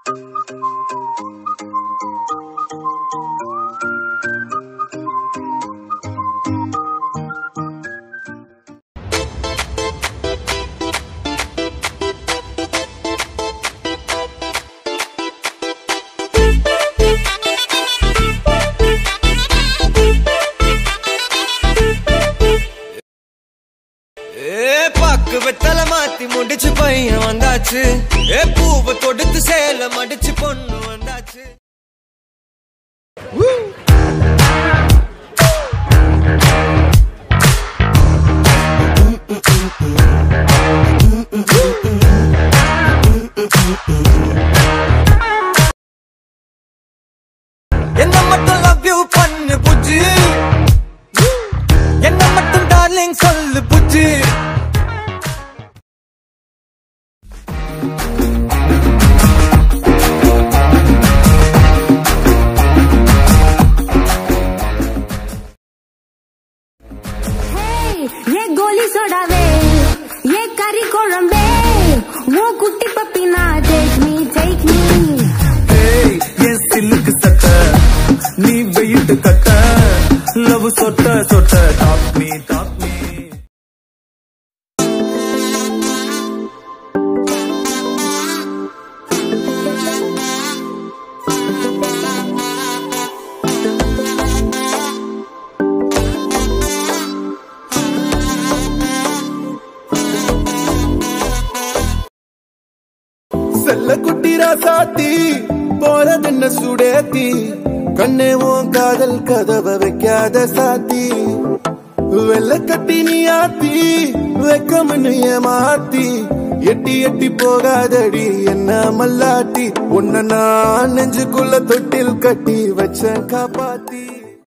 ஏ பாக்கு வெத்தல மாத்தி முடிச்சு பையன் வந்தாச்சு ஏ பூவை தொடுத்து சேல மடிச்சு பொண்ணு வந்தாச்சு என்ன மட்டும் லவ் யூ பண்ணு புஜ்ஜி என்ன மட்டும் டார்லிங் சொல்லு புஜ்ஜி ஏ கோலி சோடாவே ஏ கறி குழம்பே உன் குட்டி பப்பி நான் டேக் மீ டேக் மீ ஏய், என் சில்லுக்கு சட்ட நீ வெயிட்டு கட்ட லவ் சொட்ட சொட்ட டாப் மீ டாப் மீ செல்ல குட்டி ராசாத்தி போறதென்ன சுடேத்தி கண்ணே உன் காதல் கதவை வைக்காத சாத்தி வெள்ள கட்டி நீ ஆத்தி வெக்கம்னு ஏமாத்தி எட்டி எட்டி போகாதடி என்ன மல்லாட்டி உன்ன நான் நெஞ்சுக்குள்ள தொட்டில் கட்டி வச்ச காப்பாத்தி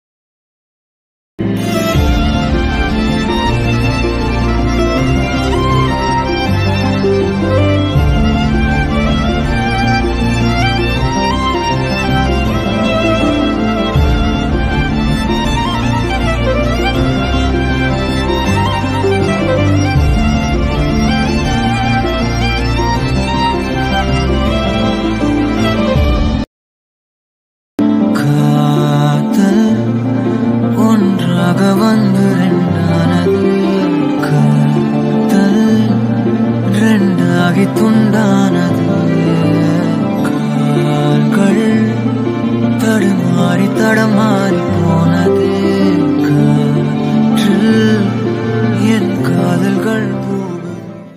காதல் ஒன்றாக வந்து ரெண்டானது காதல் ரெண்டாகி துண்டானது கால்கள் தடுமாறி தடமாறி போனது காற்றில் என் காதல்கள் போகும்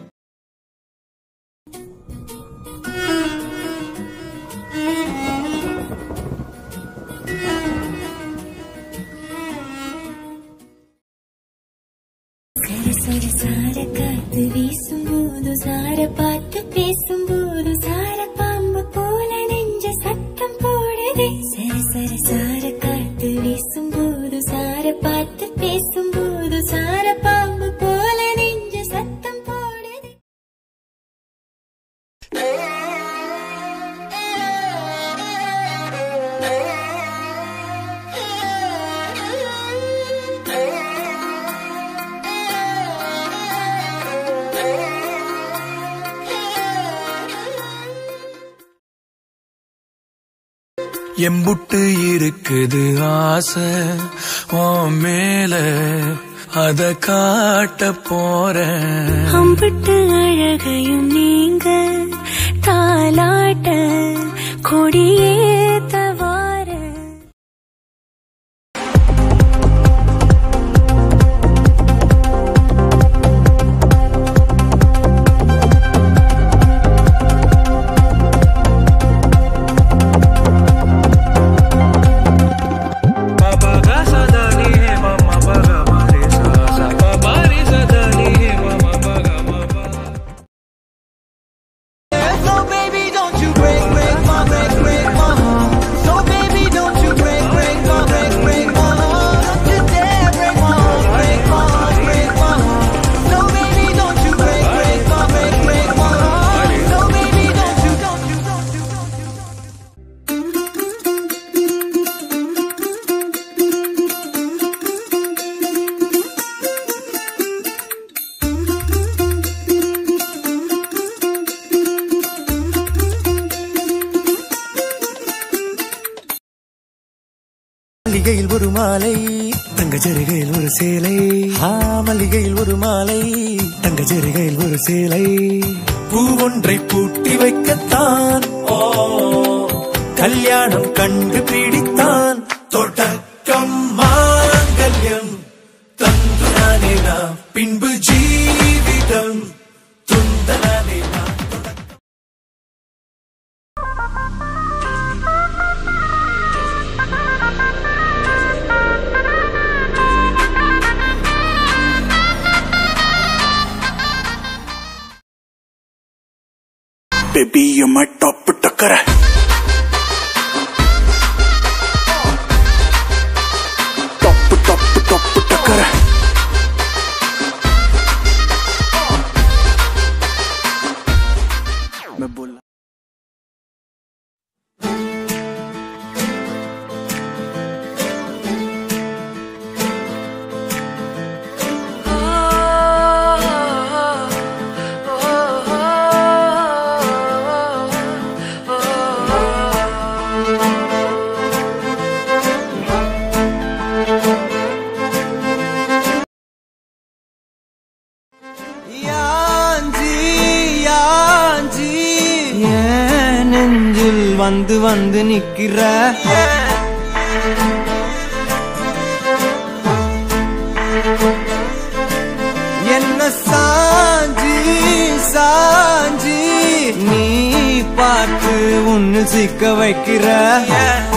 சர சர சார காத்து வீசும்போது சார பார்த்து பேசும்போது சார பாம்பு போல நெஞ்ச சத்தம் போடுதே சர சர சார காத்து வீசும்போது சார பார்த்து பேசும்போது சார பாம்பு போல நெஞ்ச சத்தம் போடுதே எம்புட்டு இருக்குது ஆசை உன் மேல அத காட்ட போறேன் அம்பிட்டு அழகையும் நீங்க தாலாட்ட கொடியேத்த வார So baby, don't you break, break my, break, break my மல்லிகையில் ஒரு மாலை தங்க ஜரிகையில் ஒரு சேலை ஆ மல்லிகையில் ஒரு மாலை தங்க ஜரிகையில் ஒரு சேலை பூவொன்றை பூட்டி வைக்கத்தான் ஓ கல்யாணம் கண்டு பிடித்தான் தொடக்கம் மாங்கல்யம் தந்துரானே நாம் பின்பு ஜீவிதம் துந்தரானே நாம் Baby, you're my top tucker. Top, top, top tucker. मैं बोला யாஞ்சி யாஞ்சி ஏன் நெஞ்சில் வந்து வந்து நிக்கிற என்ன சாஞ்சி சாஞ்சி நீ பார்த்து உன்னு சிக்க வைக்கிற